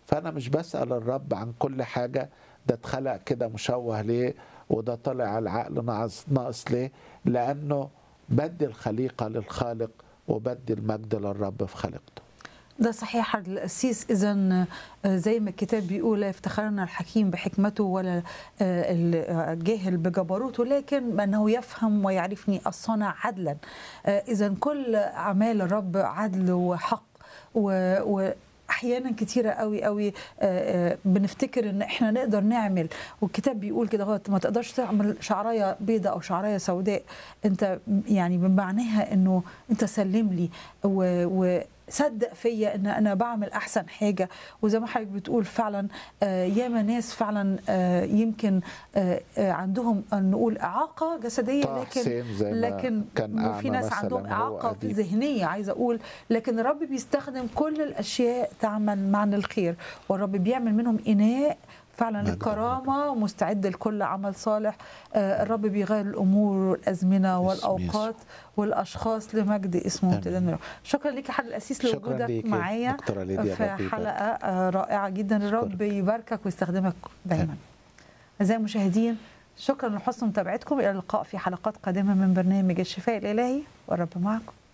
فانا مش بسال الرب عن كل حاجه ده اتخلق كده مشوه ليه وده طلع العقل ناقص ناقص ليه لانه بدي الخليقه للخالق وبدي المجد للرب في خليقته ده صحيح القسيس اذا زي ما الكتاب بيقول لا يفتخرن الحكيم بحكمته ولا الجاهل بجبروته لكن انه يفهم ويعرفني الصانع عدلا اذا كل اعمال الرب عدل وحق و احيانا كتيره قوي قوي بنفتكر ان احنا نقدر نعمل والكتاب بيقول كده هو ما تقدرش تعمل شعرايه بيضاء او شعرايه سوداء انت يعني بمعناها انه انت سلم لي و, و صدق فيا ان انا بعمل احسن حاجه وزي ما حضرتك بتقول فعلا ياما ناس فعلا يمكن عندهم نقول اعاقه جسديه لكن لكن في ناس عندهم اعاقه في ذهنيه عايزه اقول لكن الرب بيستخدم كل الاشياء تعمل معنا الخير والرب بيعمل منهم اناء فعلا الكرامة ومستعد لكل عمل صالح الرب بيغير الأمور والأزمنة والأوقات والأشخاص لمجد اسمه امتداد شكرا لك حد الأسيس لوجودك معايا في حلقة رائعة جدا الرب يباركك ويستخدمك دايما أعزائي المشاهدين شكرا لحسن متابعتكم إلى اللقاء في حلقات قادمة من برنامج الشفاء الإلهي والرب معكم